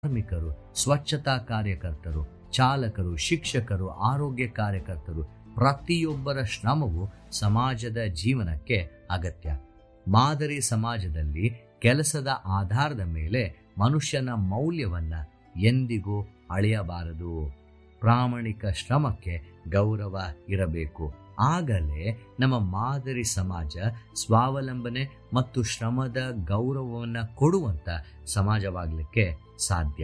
ಕಾರ್ಮಿಕರು ಸ್ವಚ್ಛತಾ ಕಾರ್ಯಕರ್ತರು ಚಾಲಕರು ಶಿಕ್ಷಕರು ಆರೋಗ್ಯ ಕಾರ್ಯಕರ್ತರು ಪ್ರತಿಯೊಬ್ಬರ ಶ್ರಮವು ಸಮಾಜದ ಜೀವನಕ್ಕೆ ಅಗತ್ಯ ಮಾದರಿ ಸಮಾಜದಲ್ಲಿ ಕೆಲಸದ ಆಧಾರದ ಮೇಲೆ ಮನುಷ್ಯನ ಮೌಲ್ಯವನ್ನ ಎಂದಿಗೂ ಅಳೆಯಬಾರದು ಪ್ರಾಮಾಣಿಕ ಶ್ರಮಕ್ಕೆ ಗೌರವ ಇರಬೇಕು ಆಗಲೇ ನಮ್ಮ ಮಾದರಿ ಸಮಾಜ ಸ್ವಾವಲಂಬನೆ ಮತ್ತು ಶ್ರಮದ ಗೌರವವನ್ನ ಕೊಡುವಂತ ಸಮಾಜವಾಗಲಿಕ್ಕೆ ಸಾಧ್ಯ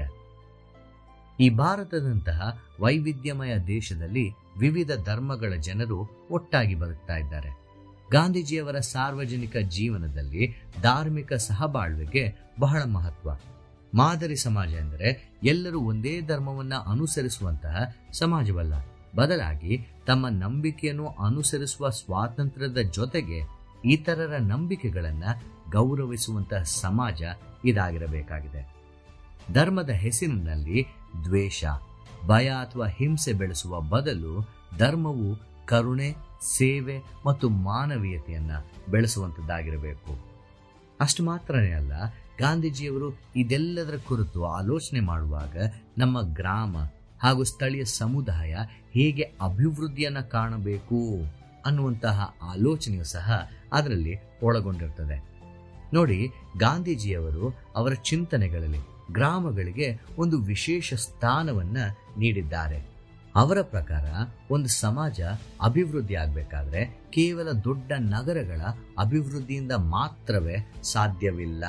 ಈ ಭಾರತದಂತಹ ವೈವಿಧ್ಯಮಯ ದೇಶದಲ್ಲಿ ವಿವಿಧ ಧರ್ಮಗಳ ಜನರು ಒಟ್ಟಾಗಿ ಬದುಕ್ತಾ ಇದ್ದಾರೆ ಗಾಂಧೀಜಿಯವರ ಸಾರ್ವಜನಿಕ ಜೀವನದಲ್ಲಿ ಧಾರ್ಮಿಕ ಸಹಬಾಳ್ವೆಗೆ ಬಹಳ ಮಹತ್ವ ಮಾದರಿ ಸಮಾಜ ಎಂದರೆ ಎಲ್ಲರೂ ಒಂದೇ ಧರ್ಮವನ್ನ ಅನುಸರಿಸುವಂತಹ ಸಮಾಜವಲ್ಲ ಬದಲಾಗಿ ತಮ್ಮ ನಂಬಿಕೆಯನ್ನು ಅನುಸರಿಸುವ ಸ್ವಾತಂತ್ರ್ಯದ ಜೊತೆಗೆ ಇತರರ ನಂಬಿಕೆಗಳನ್ನ ಗೌರವಿಸುವಂತಹ ಸಮಾಜ ಇದಾಗಿರಬೇಕಾಗಿದೆ ಧರ್ಮದ ಹೆಸರಿನಲ್ಲಿ ದ್ವೇಷ ಭಯ ಅಥವಾ ಹಿಂಸೆ ಬೆಳೆಸುವ ಬದಲು ಧರ್ಮವು ಕರುಣೆ ಸೇವೆ ಮತ್ತು ಮಾನವೀಯತೆಯನ್ನ ಬೆಳೆಸುವಂತದ್ದಾಗಿರಬೇಕು ಅಷ್ಟು ಮಾತ್ರನೇ ಅಲ್ಲ ಗಾಂಧೀಜಿಯವರು ಇದೆಲ್ಲದರ ಕುರಿತು ಆಲೋಚನೆ ಮಾಡುವಾಗ ನಮ್ಮ ಗ್ರಾಮ ಹಾಗೂ ಸ್ಥಳೀಯ ಸಮುದಾಯ ಹೇಗೆ ಅಭಿವೃದ್ಧಿಯನ್ನ ಕಾಣಬೇಕು ಅನ್ನುವಂತಹ ಆಲೋಚನೆಯು ಸಹ ಅದರಲ್ಲಿ ಒಳಗೊಂಡಿರ್ತದೆ ನೋಡಿ ಗಾಂಧೀಜಿಯವರು ಅವರ ಚಿಂತನೆಗಳಲ್ಲಿ ಗ್ರಾಮಗಳಿಗೆ ಒಂದು ವಿಶೇಷ ಸ್ಥಾನವನ್ನ ನೀಡಿದ್ದಾರೆ ಅವರ ಪ್ರಕಾರ ಒಂದು ಸಮಾಜ ಅಭಿವೃದ್ಧಿ ಆಗಬೇಕಾದ್ರೆ ಕೇವಲ ದೊಡ್ಡ ನಗರಗಳ ಅಭಿವೃದ್ಧಿಯಿಂದ ಮಾತ್ರವೇ ಸಾಧ್ಯವಿಲ್ಲ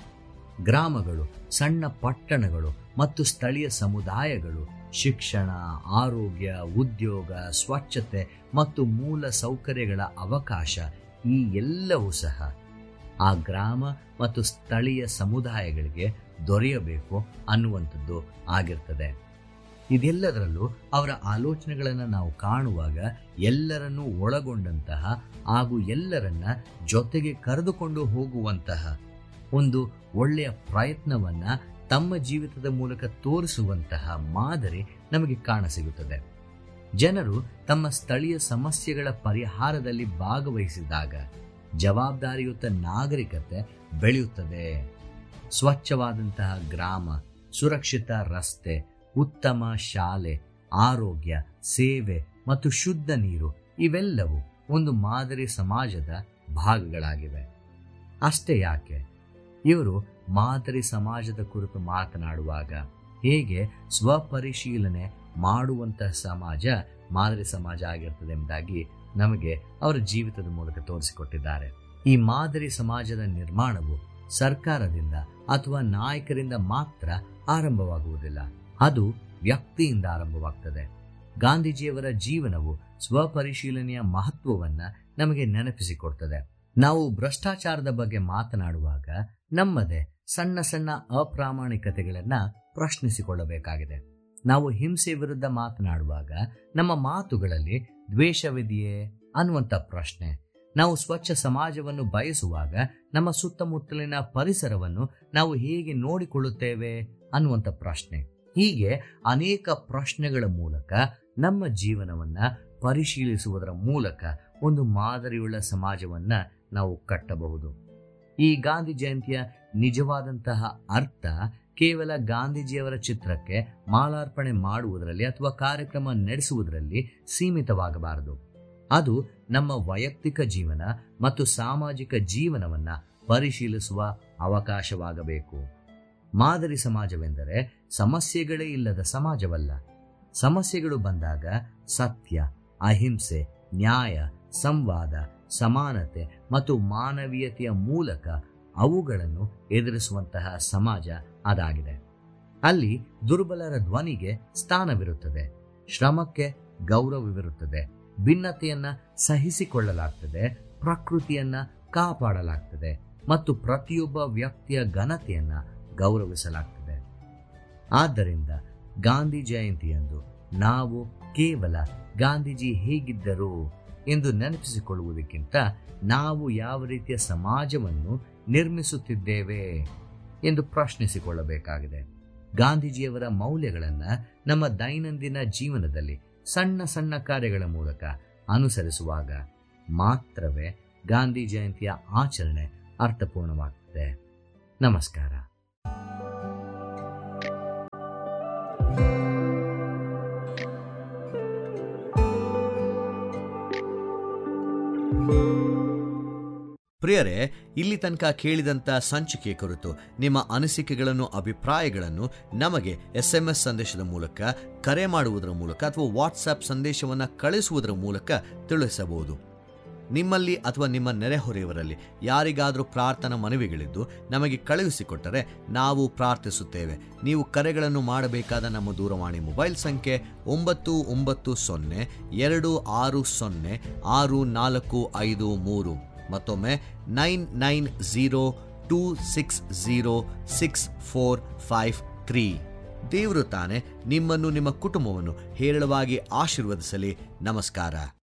ಗ್ರಾಮಗಳು ಸಣ್ಣ ಪಟ್ಟಣಗಳು ಮತ್ತು ಸ್ಥಳೀಯ ಸಮುದಾಯಗಳು ಶಿಕ್ಷಣ ಆರೋಗ್ಯ ಉದ್ಯೋಗ ಸ್ವಚ್ಛತೆ ಮತ್ತು ಮೂಲ ಸೌಕರ್ಯಗಳ ಅವಕಾಶ ಈ ಎಲ್ಲವೂ ಸಹ ಆ ಗ್ರಾಮ ಮತ್ತು ಸ್ಥಳೀಯ ಸಮುದಾಯಗಳಿಗೆ ದೊರೆಯಬೇಕು ಅನ್ನುವಂಥದ್ದು ಆಗಿರ್ತದೆ ಇದೆಲ್ಲದರಲ್ಲೂ ಅವರ ಆಲೋಚನೆಗಳನ್ನು ನಾವು ಕಾಣುವಾಗ ಎಲ್ಲರನ್ನೂ ಒಳಗೊಂಡಂತಹ ಹಾಗೂ ಎಲ್ಲರನ್ನ ಜೊತೆಗೆ ಕರೆದುಕೊಂಡು ಹೋಗುವಂತಹ ಒಂದು ಒಳ್ಳೆಯ ಪ್ರಯತ್ನವನ್ನ ತಮ್ಮ ಜೀವಿತದ ಮೂಲಕ ತೋರಿಸುವಂತಹ ಮಾದರಿ ನಮಗೆ ಕಾಣಸಿಗುತ್ತದೆ ಜನರು ತಮ್ಮ ಸ್ಥಳೀಯ ಸಮಸ್ಯೆಗಳ ಪರಿಹಾರದಲ್ಲಿ ಭಾಗವಹಿಸಿದಾಗ ಜವಾಬ್ದಾರಿಯುತ ನಾಗರಿಕತೆ ಬೆಳೆಯುತ್ತದೆ ಸ್ವಚ್ಛವಾದಂತಹ ಗ್ರಾಮ ಸುರಕ್ಷಿತ ರಸ್ತೆ ಉತ್ತಮ ಶಾಲೆ ಆರೋಗ್ಯ ಸೇವೆ ಮತ್ತು ಶುದ್ಧ ನೀರು ಇವೆಲ್ಲವೂ ಒಂದು ಮಾದರಿ ಸಮಾಜದ ಭಾಗಗಳಾಗಿವೆ ಅಷ್ಟೇ ಯಾಕೆ ಇವರು ಮಾದರಿ ಸಮಾಜದ ಕುರಿತು ಮಾತನಾಡುವಾಗ ಹೇಗೆ ಸ್ವಪರಿಶೀಲನೆ ಮಾಡುವಂತಹ ಸಮಾಜ ಮಾದರಿ ಸಮಾಜ ಆಗಿರ್ತದೆ ಎಂಬುದಾಗಿ ನಮಗೆ ಅವರ ಜೀವಿತದ ಮೂಲಕ ತೋರಿಸಿಕೊಟ್ಟಿದ್ದಾರೆ ಈ ಮಾದರಿ ಸಮಾಜದ ನಿರ್ಮಾಣವು ಸರ್ಕಾರದಿಂದ ಅಥವಾ ನಾಯಕರಿಂದ ಮಾತ್ರ ಆರಂಭವಾಗುವುದಿಲ್ಲ ಅದು ವ್ಯಕ್ತಿಯಿಂದ ಆರಂಭವಾಗ್ತದೆ ಗಾಂಧೀಜಿಯವರ ಜೀವನವು ಸ್ವಪರಿಶೀಲನೆಯ ಮಹತ್ವವನ್ನ ನಮಗೆ ನೆನಪಿಸಿಕೊಡ್ತದೆ ನಾವು ಭ್ರಷ್ಟಾಚಾರದ ಬಗ್ಗೆ ಮಾತನಾಡುವಾಗ ನಮ್ಮದೇ ಸಣ್ಣ ಸಣ್ಣ ಅಪ್ರಾಮಾಣಿಕತೆಗಳನ್ನ ಪ್ರಶ್ನಿಸಿಕೊಳ್ಳಬೇಕಾಗಿದೆ ನಾವು ಹಿಂಸೆ ವಿರುದ್ಧ ಮಾತನಾಡುವಾಗ ನಮ್ಮ ಮಾತುಗಳಲ್ಲಿ ದ್ವೇಷವಿದೆಯೇ ಅನ್ನುವಂಥ ಪ್ರಶ್ನೆ ನಾವು ಸ್ವಚ್ಛ ಸಮಾಜವನ್ನು ಬಯಸುವಾಗ ನಮ್ಮ ಸುತ್ತಮುತ್ತಲಿನ ಪರಿಸರವನ್ನು ನಾವು ಹೇಗೆ ನೋಡಿಕೊಳ್ಳುತ್ತೇವೆ ಅನ್ನುವಂಥ ಪ್ರಶ್ನೆ ಹೀಗೆ ಅನೇಕ ಪ್ರಶ್ನೆಗಳ ಮೂಲಕ ನಮ್ಮ ಜೀವನವನ್ನ ಪರಿಶೀಲಿಸುವುದರ ಮೂಲಕ ಒಂದು ಮಾದರಿಯುಳ್ಳ ಸಮಾಜವನ್ನ ನಾವು ಕಟ್ಟಬಹುದು ಈ ಗಾಂಧಿ ಜಯಂತಿಯ ನಿಜವಾದಂತಹ ಅರ್ಥ ಕೇವಲ ಗಾಂಧೀಜಿಯವರ ಚಿತ್ರಕ್ಕೆ ಮಾಲಾರ್ಪಣೆ ಮಾಡುವುದರಲ್ಲಿ ಅಥವಾ ಕಾರ್ಯಕ್ರಮ ನಡೆಸುವುದರಲ್ಲಿ ಸೀಮಿತವಾಗಬಾರದು ಅದು ನಮ್ಮ ವೈಯಕ್ತಿಕ ಜೀವನ ಮತ್ತು ಸಾಮಾಜಿಕ ಜೀವನವನ್ನ ಪರಿಶೀಲಿಸುವ ಅವಕಾಶವಾಗಬೇಕು ಮಾದರಿ ಸಮಾಜವೆಂದರೆ ಸಮಸ್ಯೆಗಳೇ ಇಲ್ಲದ ಸಮಾಜವಲ್ಲ ಸಮಸ್ಯೆಗಳು ಬಂದಾಗ ಸತ್ಯ ಅಹಿಂಸೆ ನ್ಯಾಯ ಸಂವಾದ ಸಮಾನತೆ ಮತ್ತು ಮಾನವೀಯತೆಯ ಮೂಲಕ ಅವುಗಳನ್ನು ಎದುರಿಸುವಂತಹ ಸಮಾಜ ಅದಾಗಿದೆ ಅಲ್ಲಿ ದುರ್ಬಲರ ಧ್ವನಿಗೆ ಸ್ಥಾನವಿರುತ್ತದೆ ಶ್ರಮಕ್ಕೆ ಗೌರವವಿರುತ್ತದೆ ಭಿನ್ನತೆಯನ್ನ ಸಹಿಸಿಕೊಳ್ಳಲಾಗ್ತದೆ ಪ್ರಕೃತಿಯನ್ನ ಕಾಪಾಡಲಾಗ್ತದೆ ಮತ್ತು ಪ್ರತಿಯೊಬ್ಬ ವ್ಯಕ್ತಿಯ ಘನತೆಯನ್ನ ಗೌರವಿಸಲಾಗ್ತದೆ ಆದ್ದರಿಂದ ಗಾಂಧಿ ಜಯಂತಿಯಂದು ನಾವು ಕೇವಲ ಗಾಂಧೀಜಿ ಹೇಗಿದ್ದರು ಎಂದು ನೆನಪಿಸಿಕೊಳ್ಳುವುದಕ್ಕಿಂತ ನಾವು ಯಾವ ರೀತಿಯ ಸಮಾಜವನ್ನು ನಿರ್ಮಿಸುತ್ತಿದ್ದೇವೆ ಎಂದು ಪ್ರಶ್ನಿಸಿಕೊಳ್ಳಬೇಕಾಗಿದೆ ಗಾಂಧೀಜಿಯವರ ಮೌಲ್ಯಗಳನ್ನ ನಮ್ಮ ದೈನಂದಿನ ಜೀವನದಲ್ಲಿ ಸಣ್ಣ ಸಣ್ಣ ಕಾರ್ಯಗಳ ಮೂಲಕ ಅನುಸರಿಸುವಾಗ ಮಾತ್ರವೇ ಗಾಂಧಿ ಜಯಂತಿಯ ಆಚರಣೆ ಅರ್ಥಪೂರ್ಣವಾಗ್ತದೆ ನಮಸ್ಕಾರ ಪ್ರಿಯರೇ ಇಲ್ಲಿ ತನಕ ಕೇಳಿದಂಥ ಸಂಚಿಕೆ ಕುರಿತು ನಿಮ್ಮ ಅನಿಸಿಕೆಗಳನ್ನು ಅಭಿಪ್ರಾಯಗಳನ್ನು ನಮಗೆ ಎಸ್ ಎಂ ಎಸ್ ಸಂದೇಶದ ಮೂಲಕ ಕರೆ ಮಾಡುವುದರ ಮೂಲಕ ಅಥವಾ ವಾಟ್ಸಪ್ ಸಂದೇಶವನ್ನು ಕಳಿಸುವುದರ ಮೂಲಕ ತಿಳಿಸಬಹುದು ನಿಮ್ಮಲ್ಲಿ ಅಥವಾ ನಿಮ್ಮ ನೆರೆಹೊರೆಯವರಲ್ಲಿ ಯಾರಿಗಾದರೂ ಪ್ರಾರ್ಥನಾ ಮನವಿಗಳಿದ್ದು ನಮಗೆ ಕಳುಹಿಸಿಕೊಟ್ಟರೆ ನಾವು ಪ್ರಾರ್ಥಿಸುತ್ತೇವೆ ನೀವು ಕರೆಗಳನ್ನು ಮಾಡಬೇಕಾದ ನಮ್ಮ ದೂರವಾಣಿ ಮೊಬೈಲ್ ಸಂಖ್ಯೆ ಒಂಬತ್ತು ಒಂಬತ್ತು ಸೊನ್ನೆ ಎರಡು ಆರು ಸೊನ್ನೆ ಆರು ನಾಲ್ಕು ಐದು ಮೂರು ಮತ್ತೊಮ್ಮೆ nine nine zero two six zero six four five three ದೇವರು ತಾನೆ ನಿಮ್ಮನ್ನು ನಿಮ್ಮ ಕುಟುಂಬವನ್ನು ಹೇರಳವಾಗಿ ಆಶೀರ್ವದಿಸಲಿ ನಮಸ್ಕಾರ